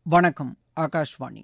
வணக்கம் ஆகாஷ்வாணி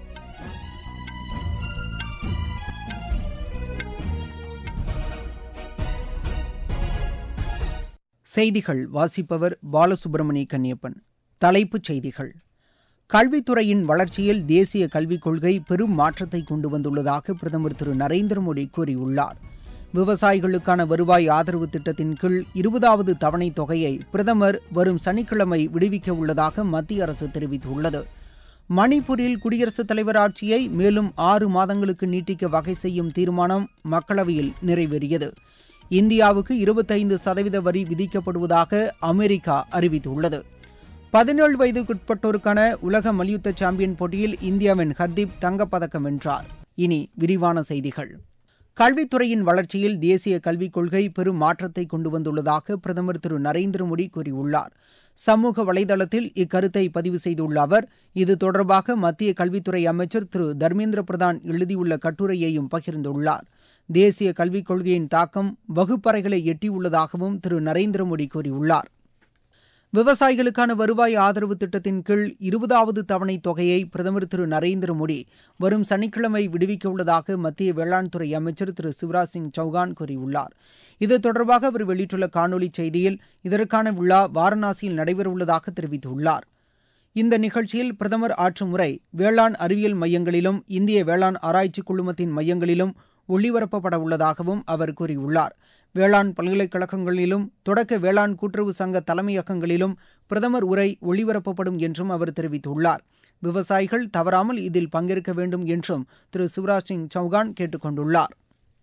செய்திகள் வாசிப்பவர் பாலசுப்ரமணிய கன்னியப்பன் தலைப்புச் செய்திகள் கல்வித்துறையின் வளர்ச்சியில் தேசிய கல்விக் கொள்கை பெரும் மாற்றத்தை கொண்டு வந்துள்ளதாக பிரதமர் திரு நரேந்திர மோடி கூறியுள்ளார் விவசாயிகளுக்கான வருவாய் ஆதரவு திட்டத்தின் கீழ் இருபதாவது தவணைத் தொகையை பிரதமர் வரும் சனிக்கிழமை விடுவிக்க உள்ளதாக மத்திய அரசு தெரிவித்துள்ளது மணிப்பூரில் குடியரசுத் தலைவர் ஆட்சியை மேலும் ஆறு மாதங்களுக்கு நீட்டிக்க வகை செய்யும் தீர்மானம் மக்களவையில் நிறைவேறியது இந்தியாவுக்கு இருபத்தைந்து சதவீத வரி விதிக்கப்படுவதாக அமெரிக்கா அறிவித்துள்ளது பதினேழு வயதுக்குட்பட்டோருக்கான உலக மல்யுத்த சாம்பியன் போட்டியில் இந்தியாவின் ஹர்தீப் தங்கப்பதக்கம் வென்றார் இனி விரிவான செய்திகள் கல்வித்துறையின் வளர்ச்சியில் தேசிய கல்விக் கொள்கை பெரும் மாற்றத்தை கொண்டு வந்துள்ளதாக பிரதமர் திரு நரேந்திர மோடி கூறியுள்ளார் சமூக வலைதளத்தில் இக்கருத்தை பதிவு செய்துள்ள அவர் இது தொடர்பாக மத்திய கல்வித்துறை அமைச்சர் திரு தர்மேந்திர பிரதான் எழுதியுள்ள கட்டுரையையும் பகிர்ந்துள்ளார் தேசிய கல்விக் கொள்கையின் தாக்கம் வகுப்பறைகளை எட்டியுள்ளதாகவும் திரு நரேந்திர மோடி கூறியுள்ளார் விவசாயிகளுக்கான வருவாய் ஆதரவு திட்டத்தின் கீழ் இருபதாவது தவணை தொகையை பிரதமர் திரு நரேந்திர மோடி வரும் சனிக்கிழமை விடுவிக்க உள்ளதாக மத்திய வேளாண் துறை அமைச்சர் திரு சிவராஜ் சிங் சௌகான் கூறியுள்ளார் இது தொடர்பாக அவர் வெளியிட்டுள்ள காணொலி செய்தியில் இதற்கான விழா வாரணாசியில் நடைபெறவுள்ளதாக தெரிவித்துள்ளார் இந்த நிகழ்ச்சியில் பிரதமர் ஆற்றும் உரை வேளாண் அறிவியல் மையங்களிலும் இந்திய வேளாண் ஆராய்ச்சி குழுமத்தின் மையங்களிலும் ஒளிபரப்பப்பட உள்ளதாகவும் அவர் கூறியுள்ளார் வேளாண் பல்கலைக்கழகங்களிலும் தொடக்க வேளாண் கூட்டுறவு சங்க தலைமையகங்களிலும் பிரதமர் உரை ஒளிபரப்பப்படும் என்றும் அவர் தெரிவித்துள்ளார் விவசாயிகள் தவறாமல் இதில் பங்கேற்க வேண்டும் என்றும் திரு சிவராஜ் சிங் சௌகான் கேட்டுக் கொண்டுள்ளார்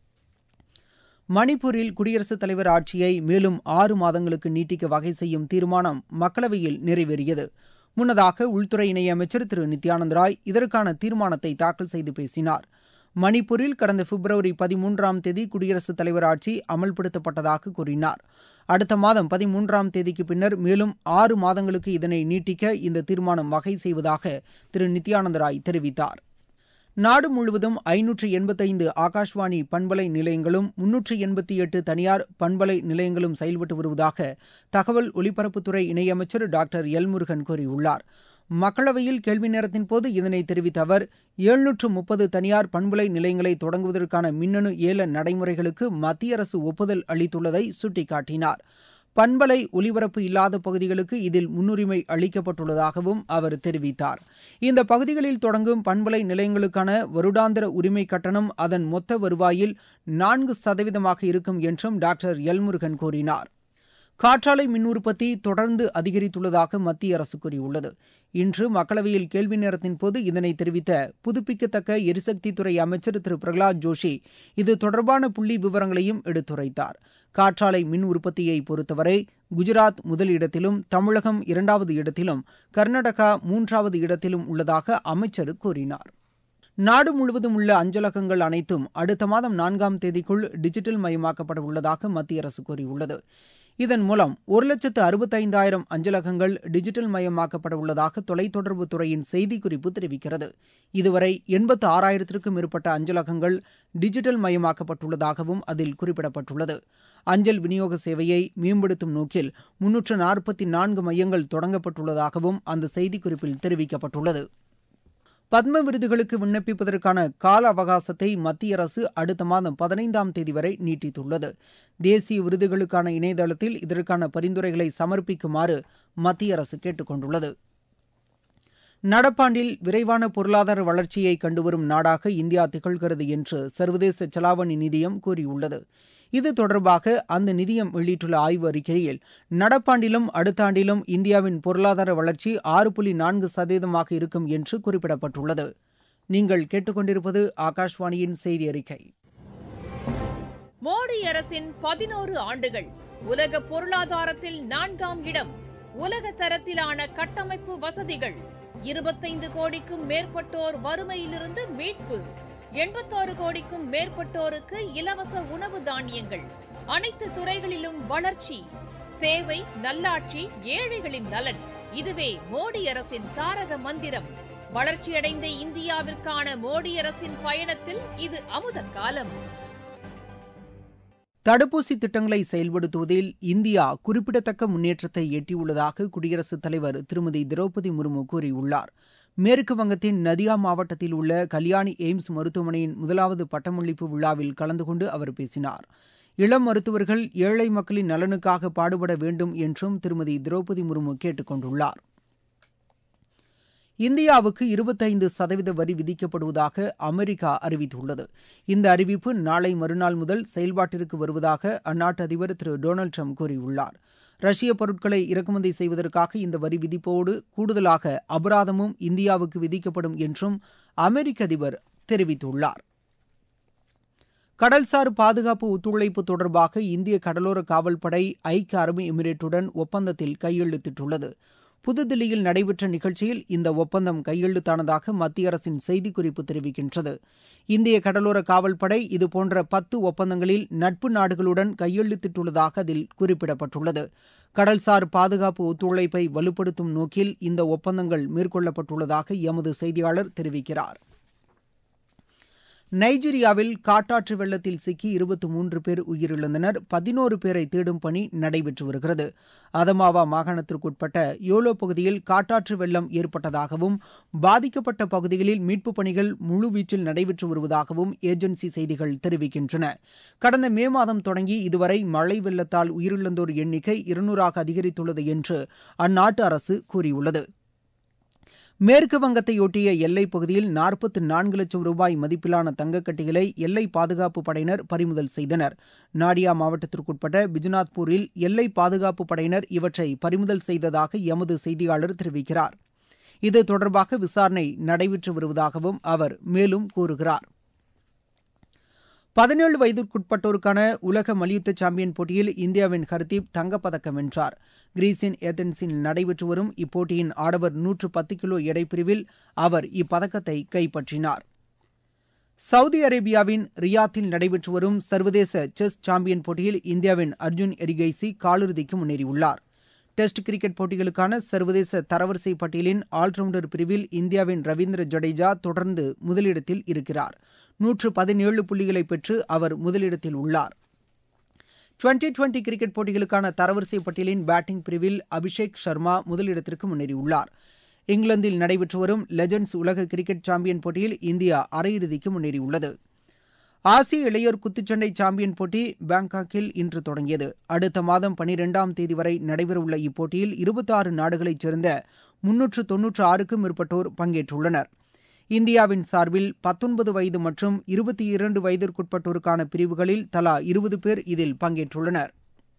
மணிப்பூரில் குடியரசுத் தலைவர் ஆட்சியை மேலும் ஆறு மாதங்களுக்கு நீட்டிக்க வகை செய்யும் தீர்மானம் மக்களவையில் நிறைவேறியது முன்னதாக உள்துறை இணையமைச்சர் திரு நித்யானந்த் ராய் இதற்கான தீர்மானத்தை தாக்கல் செய்து பேசினார் மணிப்பூரில் கடந்த பிப்ரவரி பதிமூன்றாம் தேதி குடியரசுத் தலைவர் ஆட்சி அமல்படுத்தப்பட்டதாக கூறினார் அடுத்த மாதம் பதிமூன்றாம் தேதிக்கு பின்னர் மேலும் ஆறு மாதங்களுக்கு இதனை நீட்டிக்க இந்த தீர்மானம் வகை செய்வதாக திரு நித்யானந்த ராய் தெரிவித்தார் நாடு முழுவதும் ஐநூற்று எண்பத்தைந்து ஆகாஷ்வாணி பண்பலை நிலையங்களும் முன்னூற்று எண்பத்தி எட்டு தனியார் பண்பலை நிலையங்களும் செயல்பட்டு வருவதாக தகவல் ஒலிபரப்புத்துறை இணையமைச்சர் டாக்டர் எல் முருகன் கூறியுள்ளார் மக்களவையில் கேள்வி நேரத்தின் போது இதனை தெரிவித்த அவர் எழுநூற்று முப்பது தனியார் பண்பலை நிலையங்களை தொடங்குவதற்கான மின்னணு ஏல நடைமுறைகளுக்கு மத்திய அரசு ஒப்புதல் அளித்துள்ளதை சுட்டிக்காட்டினார் பண்பலை ஒலிபரப்பு இல்லாத பகுதிகளுக்கு இதில் முன்னுரிமை அளிக்கப்பட்டுள்ளதாகவும் அவர் தெரிவித்தார் இந்த பகுதிகளில் தொடங்கும் பண்பலை நிலையங்களுக்கான வருடாந்திர உரிமை கட்டணம் அதன் மொத்த வருவாயில் நான்கு சதவீதமாக இருக்கும் என்றும் டாக்டர் எல்முருகன் கூறினார் காற்றாலை மின் உற்பத்தி தொடர்ந்து அதிகரித்துள்ளதாக மத்திய அரசு கூறியுள்ளது இன்று மக்களவையில் கேள்வி நேரத்தின் போது இதனை தெரிவித்த புதுப்பிக்கத்தக்க எரிசக்தித்துறை அமைச்சர் திரு பிரகலாத் ஜோஷி இது தொடர்பான புள்ளி விவரங்களையும் எடுத்துரைத்தார் காற்றாலை மின் உற்பத்தியை பொறுத்தவரை குஜராத் முதல் இடத்திலும் தமிழகம் இரண்டாவது இடத்திலும் கர்நாடகா மூன்றாவது இடத்திலும் உள்ளதாக அமைச்சர் கூறினார் நாடு முழுவதும் உள்ள அஞ்சலகங்கள் அனைத்தும் அடுத்த மாதம் நான்காம் தேதிக்குள் டிஜிட்டல் மயமாக்கப்பட உள்ளதாக மத்திய அரசு கூறியுள்ளது இதன் மூலம் ஒரு லட்சத்து அறுபத்தைந்தாயிரம் அஞ்சலகங்கள் டிஜிட்டல் மயமாக்கப்பட உள்ளதாக தொலைத்தொடர்பு துறையின் செய்திக்குறிப்பு தெரிவிக்கிறது இதுவரை எண்பத்து ஆறாயிரத்திற்கும் மேற்பட்ட அஞ்சலகங்கள் டிஜிட்டல் மயமாக்கப்பட்டுள்ளதாகவும் அதில் குறிப்பிடப்பட்டுள்ளது அஞ்சல் விநியோக சேவையை மேம்படுத்தும் நோக்கில் முன்னூற்று நாற்பத்தி நான்கு மையங்கள் தொடங்கப்பட்டுள்ளதாகவும் அந்த செய்திக்குறிப்பில் தெரிவிக்கப்பட்டுள்ளது பத்ம விருதுகளுக்கு விண்ணப்பிப்பதற்கான கால அவகாசத்தை மத்திய அரசு அடுத்த மாதம் பதினைந்தாம் தேதி வரை நீட்டித்துள்ளது தேசிய விருதுகளுக்கான இணையதளத்தில் இதற்கான பரிந்துரைகளை சமர்ப்பிக்குமாறு மத்திய அரசு கேட்டுக் கொண்டுள்ளது நடப்பாண்டில் விரைவான பொருளாதார வளர்ச்சியை கண்டுவரும் நாடாக இந்தியா திகழ்கிறது என்று சர்வதேச செலாவணி நிதியம் கூறியுள்ளது இது தொடர்பாக அந்த நிதியம் வெளியிட்டுள்ள ஆய்வு அறிக்கையில் நடப்பாண்டிலும் அடுத்த ஆண்டிலும் இந்தியாவின் பொருளாதார வளர்ச்சி ஆறு புள்ளி நான்கு சதவீதமாக இருக்கும் என்று குறிப்பிடப்பட்டுள்ளது நீங்கள் கேட்டுக்கொண்டிருப்பது ஆகாஷ்வாணியின் செய்தி அறிக்கை மோடி அரசின் பதினோரு ஆண்டுகள் உலக பொருளாதாரத்தில் நான்காம் இடம் உலக தரத்திலான கட்டமைப்பு வசதிகள் இருபத்தைந்து கோடிக்கும் மேற்பட்டோர் வறுமையிலிருந்து மீட்பு எண்பத்தாறு கோடிக்கும் மேற்பட்டோருக்கு இலவச உணவு தானியங்கள் அனைத்து துறைகளிலும் வளர்ச்சி சேவை நல்லாட்சி ஏழைகளின் நலன் இதுவே மோடி அரசின் தாரக மந்திரம் வளர்ச்சியடைந்த இந்தியாவிற்கான மோடி அரசின் பயணத்தில் இது அமுத காலம் தடுப்பூசி திட்டங்களை செயல்படுத்துவதில் இந்தியா குறிப்பிடத்தக்க முன்னேற்றத்தை எட்டியுள்ளதாக குடியரசுத் தலைவர் திருமதி திரௌபதி முர்மு கூறியுள்ளார் மேற்கு வங்கத்தின் நதியா மாவட்டத்தில் உள்ள கல்யாணி எய்ம்ஸ் மருத்துவமனையின் முதலாவது பட்டமளிப்பு விழாவில் கலந்து கொண்டு அவர் பேசினார் இளம் மருத்துவர்கள் ஏழை மக்களின் நலனுக்காக பாடுபட வேண்டும் என்றும் திருமதி திரௌபதி முர்மு கேட்டுக் கொண்டுள்ளார் இந்தியாவுக்கு இருபத்தைந்து சதவீத வரி விதிக்கப்படுவதாக அமெரிக்கா அறிவித்துள்ளது இந்த அறிவிப்பு நாளை மறுநாள் முதல் செயல்பாட்டிற்கு வருவதாக அந்நாட்டு அதிபர் திரு டொனால்டு ட்ரம்ப் கூறியுள்ளார் ரஷ்ய பொருட்களை இறக்குமதி செய்வதற்காக இந்த வரி விதிப்போடு கூடுதலாக அபராதமும் இந்தியாவுக்கு விதிக்கப்படும் என்றும் அமெரிக்க அதிபர் தெரிவித்துள்ளார் கடல்சார் பாதுகாப்பு ஒத்துழைப்பு தொடர்பாக இந்திய கடலோர காவல்படை ஐக்கிய அரபு எமிரேட்டுடன் ஒப்பந்தத்தில் கையெழுத்திட்டுள்ளது புதுதில்லியில் நடைபெற்ற நிகழ்ச்சியில் இந்த ஒப்பந்தம் கையெழுத்தானதாக மத்திய அரசின் செய்திக்குறிப்பு தெரிவிக்கின்றது இந்திய கடலோர காவல்படை இதுபோன்ற பத்து ஒப்பந்தங்களில் நட்பு நாடுகளுடன் கையெழுத்திட்டுள்ளதாக அதில் குறிப்பிடப்பட்டுள்ளது கடல்சார் பாதுகாப்பு ஒத்துழைப்பை வலுப்படுத்தும் நோக்கில் இந்த ஒப்பந்தங்கள் மேற்கொள்ளப்பட்டுள்ளதாக எமது செய்தியாளர் தெரிவிக்கிறார் நைஜீரியாவில் காட்டாற்று வெள்ளத்தில் சிக்கி இருபத்தி மூன்று பேர் உயிரிழந்தனர் பதினோரு பேரை தேடும் பணி நடைபெற்று வருகிறது அதமாவா மாகாணத்திற்குட்பட்ட யோலோ பகுதியில் காட்டாற்று வெள்ளம் ஏற்பட்டதாகவும் பாதிக்கப்பட்ட பகுதிகளில் மீட்புப் பணிகள் முழுவீச்சில் நடைபெற்று வருவதாகவும் ஏஜென்சி செய்திகள் தெரிவிக்கின்றன கடந்த மே மாதம் தொடங்கி இதுவரை மழை வெள்ளத்தால் உயிரிழந்தோர் எண்ணிக்கை இருநூறாக அதிகரித்துள்ளது என்று அந்நாட்டு அரசு கூறியுள்ளது மேற்கு வங்கத்தையொட்டிய எல்லைப் பகுதியில் நாற்பத்தி நான்கு லட்சம் ரூபாய் மதிப்பிலான தங்கக்கட்டிகளை எல்லை பாதுகாப்பு படையினர் பறிமுதல் செய்தனர் நாடியா மாவட்டத்திற்குட்பட்ட பிஜ்நாத்பூரில் எல்லை பாதுகாப்பு படையினர் இவற்றை பறிமுதல் செய்ததாக எமது செய்தியாளர் தெரிவிக்கிறார் இது தொடர்பாக விசாரணை நடைபெற்று வருவதாகவும் அவர் மேலும் கூறுகிறார் பதினேழு வயதிற்குட்பட்டோருக்கான உலக மல்யுத்த சாம்பியன் போட்டியில் இந்தியாவின் ஹர்தீப் தங்கப்பதக்கம் வென்றார் கிரீஸின் ஏதென்ஸில் நடைபெற்று வரும் இப்போட்டியின் ஆடவர் நூற்று பத்து கிலோ எடைப்பிரிவில் அவர் இப்பதக்கத்தை கைப்பற்றினார் சவுதி அரேபியாவின் ரியாத்தில் நடைபெற்று வரும் சர்வதேச செஸ் சாம்பியன் போட்டியில் இந்தியாவின் அர்ஜுன் எரிகைசி காலிறுதிக்கு முன்னேறியுள்ளார் டெஸ்ட் கிரிக்கெட் போட்டிகளுக்கான சர்வதேச தரவரிசை பட்டியலின் ஆல்ரவுண்டர் பிரிவில் இந்தியாவின் ரவீந்திர ஜடேஜா தொடர்ந்து முதலிடத்தில் இருக்கிறார் நூற்று பதினேழு புள்ளிகளை பெற்று அவர் முதலிடத்தில் உள்ளார் டுவெண்டி டுவெண்டி கிரிக்கெட் போட்டிகளுக்கான தரவரிசை பட்டியலின் பேட்டிங் பிரிவில் அபிஷேக் சர்மா முதலிடத்திற்கு முன்னேறியுள்ளார் இங்கிலாந்தில் நடைபெற்று வரும் லெஜண்ட்ஸ் உலக கிரிக்கெட் சாம்பியன் போட்டியில் இந்தியா அரையிறுதிக்கு முன்னேறியுள்ளது ஆசிய இளையோர் குத்துச்சண்டை சாம்பியன் போட்டி பாங்காக்கில் இன்று தொடங்கியது அடுத்த மாதம் பனிரெண்டாம் தேதி வரை நடைபெறவுள்ள இப்போட்டியில் இருபத்தாறு நாடுகளைச் சேர்ந்த முன்னூற்று தொன்னூற்று ஆறுக்கும் மேற்பட்டோர் பங்கேற்றுள்ளனர் இந்தியாவின் சார்பில் பத்தொன்பது வயது மற்றும் இருபத்தி இரண்டு வயதிற்குட்பட்டோருக்கான பிரிவுகளில் தலா இருபது பேர் இதில் பங்கேற்றுள்ளனர்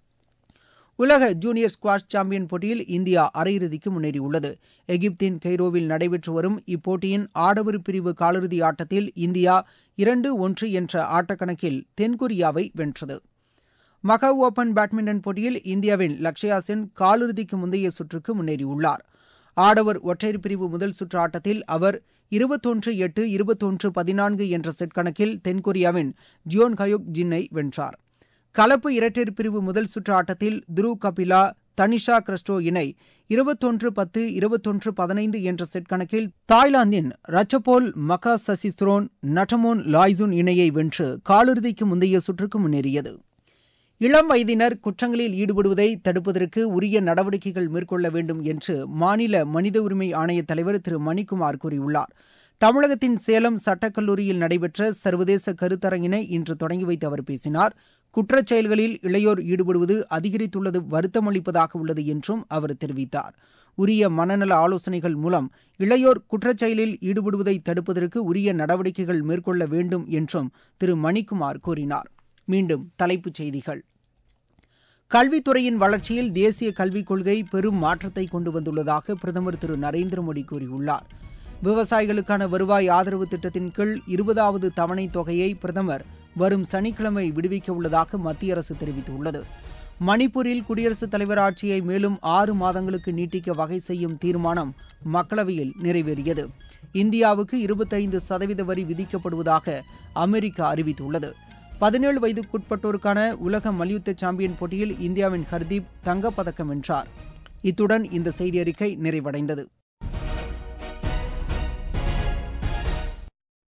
உலக ஜூனியர் ஸ்குவாஷ் சாம்பியன் போட்டியில் இந்தியா அரையிறுதிக்கு முன்னேறியுள்ளது எகிப்தின் கெய்ரோவில் நடைபெற்று வரும் இப்போட்டியின் ஆடவர் பிரிவு காலிறுதி ஆட்டத்தில் இந்தியா இரண்டு ஒன்று என்ற ஆட்டக்கணக்கில் தென்கொரியாவை வென்றது மகாவ் ஓபன் பேட்மிண்டன் போட்டியில் இந்தியாவின் லக்ஷயா சென் காலிறுதிக்கு முந்தைய சுற்றுக்கு முன்னேறியுள்ளார் ஆடவர் ஒற்றையர் பிரிவு முதல் சுற்று ஆட்டத்தில் அவர் இருபத்தொன்று எட்டு இருபத்தொன்று பதினான்கு என்ற செட் கணக்கில் தென்கொரியாவின் ஜியோன் ஹயோக் ஜின்னை வென்றார் கலப்பு இரட்டையர் பிரிவு முதல் சுற்று ஆட்டத்தில் துருவ் கபிலா தனிஷா கிறிஸ்டோ இணை இருபத்தொன்று பத்து இருபத்தொன்று பதினைந்து என்ற செட் கணக்கில் தாய்லாந்தின் ரச்சபோல் மக்கா சசிஸ்ரோன் நட்டமோன் லாய்சுன் இணையை வென்று காலிறுதிக்கு முந்தைய சுற்றுக்கு முன்னேறியது இளம் வயதினர் குற்றங்களில் ஈடுபடுவதை தடுப்பதற்கு உரிய நடவடிக்கைகள் மேற்கொள்ள வேண்டும் என்று மாநில மனித உரிமை ஆணைய தலைவர் திரு மணிக்குமார் கூறியுள்ளார் தமிழகத்தின் சேலம் சட்டக்கல்லூரியில் நடைபெற்ற சர்வதேச கருத்தரங்கினை இன்று தொடங்கி வைத்து அவர் பேசினார் குற்றச் செயல்களில் இளையோர் ஈடுபடுவது அதிகரித்துள்ளது வருத்தமளிப்பதாக உள்ளது என்றும் அவர் தெரிவித்தார் உரிய மனநல ஆலோசனைகள் மூலம் இளையோர் குற்றச் செயலில் ஈடுபடுவதை தடுப்பதற்கு உரிய நடவடிக்கைகள் மேற்கொள்ள வேண்டும் என்றும் திரு மணிக்குமார் கூறினார் மீண்டும் தலைப்புச் செய்திகள் கல்வித்துறையின் வளர்ச்சியில் தேசிய கல்விக் கொள்கை பெரும் மாற்றத்தை கொண்டு வந்துள்ளதாக பிரதமர் திரு நரேந்திர மோடி கூறியுள்ளார் விவசாயிகளுக்கான வருவாய் ஆதரவு திட்டத்தின் கீழ் இருபதாவது தவணை தொகையை பிரதமர் வரும் சனிக்கிழமை விடுவிக்க உள்ளதாக மத்திய அரசு தெரிவித்துள்ளது மணிப்பூரில் குடியரசுத் தலைவர் ஆட்சியை மேலும் ஆறு மாதங்களுக்கு நீட்டிக்க வகை செய்யும் தீர்மானம் மக்களவையில் நிறைவேறியது இந்தியாவுக்கு இருபத்தைந்து சதவீத வரி விதிக்கப்படுவதாக அமெரிக்கா அறிவித்துள்ளது பதினேழு வயதுக்குட்பட்டோருக்கான உலக மல்யுத்த சாம்பியன் போட்டியில் இந்தியாவின் ஹர்தீப் தங்கப்பதக்கம் வென்றார் இத்துடன் இந்த செய்தி அறிக்கை நிறைவடைந்தது